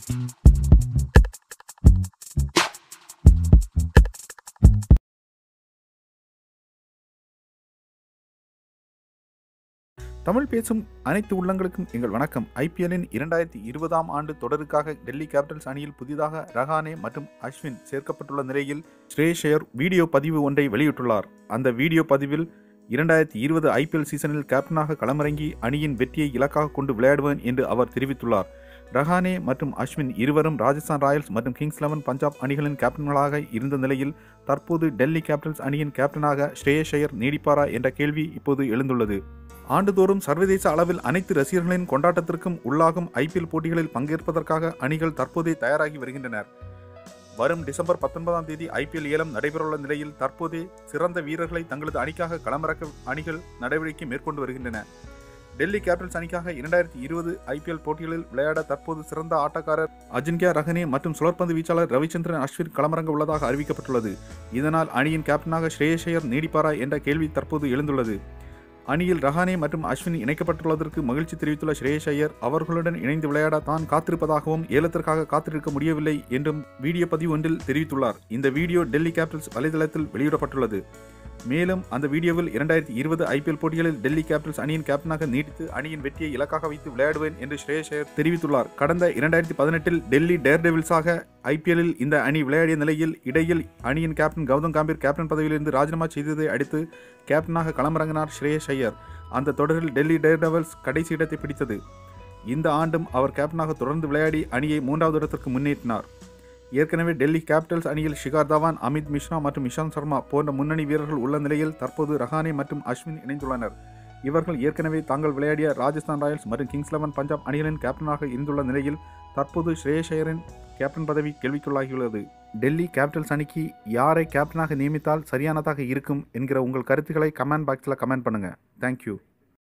தமிழ் பேசும் அனைத்து உள்ளங்களுக்கும் எங்கள் வணக்கம் ஐபிஎல்லின் இரண்டாயிரத்தி இருபதாம் ஆண்டு தொடருக்காக டெல்லி கேபிட்டல்ஸ் அணியில் புதிதாக ரஹானே மற்றும் அஸ்வின் சேர்க்கப்பட்டுள்ள நிலையில் ஸ்ரேஷ் ஐயர் வீடியோ பதிவு ஒன்றை வெளியிட்டுள்ளார் அந்த வீடியோ பதிவில் இரண்டாயிரத்தி இருபது ஐபிஎல் சீசனில் கேப்டனாக களமிறங்கி அணியின் வெற்றியை இலக்காக கொண்டு விளையாடுவேன் என்று அவர் தெரிவித்துள்ளார் ரஹானே மற்றும் அஸ்வின் இருவரும் ராஜஸ்தான் ராயல்ஸ் மற்றும் கிங்ஸ் லெவன் பஞ்சாப் அணிகளின் கேப்டன்களாக இருந்த நிலையில் தற்போது டெல்லி கேபிட்டல்ஸ் அணியின் கேப்டனாக ஸ்ரேயஸ் ஐயர் நீடிப்பாரா என்ற கேள்வி இப்போது எழுந்துள்ளது ஆண்டுதோறும் சர்வதேச அளவில் அனைத்து ரசிகர்களின் கொண்டாட்டத்திற்கும் உள்ளாகும் ஐபிஎல் போட்டிகளில் பங்கேற்பதற்காக அணிகள் தற்போதே தயாராகி வருகின்றனர் வரும் டிசம்பர் பத்தொன்பதாம் தேதி ஐபிஎல் ஏலம் நடைபெறவுள்ள நிலையில் தற்போதே சிறந்த வீரர்களை தங்களது அணிக்காக களமிறக்க அணிகள் நடவடிக்கை மேற்கொண்டு வருகின்றன டெல்லி கேபிட்டல்ஸ் அணிக்காக இரண்டாயிரத்தி இருபது ஐபிஎல் போட்டிகளில் விளையாட தற்போது சிறந்த ஆட்டக்காரர் அஜின்கியா ரஹனே மற்றும் சுழற்பந்து வீச்சாளர் ரவிச்சந்திரன் அஸ்வின் களமிறங்க உள்ளதாக அறிவிக்கப்பட்டுள்ளது இதனால் அணியின் கேப்டனாக ஸ்ரேயஸ் ஐயர் நீடிப்பாரா என்ற கேள்வி தற்போது எழுந்துள்ளது அணியில் ரஹானே மற்றும் அஸ்வின் இணைக்கப்பட்டுள்ளதற்கு மகிழ்ச்சி தெரிவித்துள்ள ஸ்ரேயஸ் ஐயர் அவர்களுடன் இணைந்து விளையாட தான் காத்திருப்பதாகவும் ஏலத்திற்காக காத்திருக்க முடியவில்லை என்றும் வீடியோ பதிவு ஒன்றில் தெரிவித்துள்ளார் இந்த வீடியோ டெல்லி கேபிட்டல்ஸ் வலைதளத்தில் வெளியிடப்பட்டுள்ளது மேலும் அந்த வீடியோவில் இரண்டாயிரத்தி இருபது ஐபிஎல் போட்டிகளில் டெல்லி கேபிட்டல்ஸ் அணியின் கேப்டனாக நீடித்து அணியின் வெற்றியை இலக்காக வைத்து விளையாடுவேன் என்று ஸ்ரேயஸ் ஐயர் தெரிவித்துள்ளார் கடந்த இரண்டாயிரத்தி பதினெட்டில் டெல்லி டேர் டெவில்ஸாக ஐபிஎல்லில் இந்த அணி விளையாடிய நிலையில் இடையில் அணியின் கேப்டன் கௌதம் காம்பீர் கேப்டன் பதவியிலிருந்து ராஜினாமா செய்ததை அடுத்து கேப்டனாக களமிறங்கினார் ஸ்ரேயஸ் ஐயர் அந்த தொடரில் டெல்லி டேர் டெவில்ஸ் கடைசி இடத்தை பிடித்தது இந்த ஆண்டும் அவர் கேப்டனாக தொடர்ந்து விளையாடி அணியை மூன்றாவது இடத்திற்கு முன்னேற்றினார் ஏற்கனவே டெல்லி கேபிட்டல்ஸ் அணியில் ஷிகார் தவான் அமித் மிஸ்ரா மற்றும் இஷாந்த் சர்மா போன்ற முன்னணி வீரர்கள் உள்ள நிலையில் தற்போது ரஹானே மற்றும் அஸ்வின் இணைந்துள்ளனர் இவர்கள் ஏற்கனவே தாங்கள் விளையாடிய ராஜஸ்தான் ராயல்ஸ் மற்றும் கிங்ஸ் லெவன் பஞ்சாப் அணிகளின் கேப்டனாக இருந்துள்ள நிலையில் தற்போது ஸ்ரேயஸ் ஐயரின் கேப்டன் பதவி கேள்விக்குள்ளாகியுள்ளது டெல்லி கேபிட்டல்ஸ் அணிக்கு யாரை கேப்டனாக நியமித்தால் சரியானதாக இருக்கும் என்கிற உங்கள் கருத்துக்களை கமெண்ட் பாக்ஸில் கமெண்ட் பண்ணுங்கள் தேங்க்யூ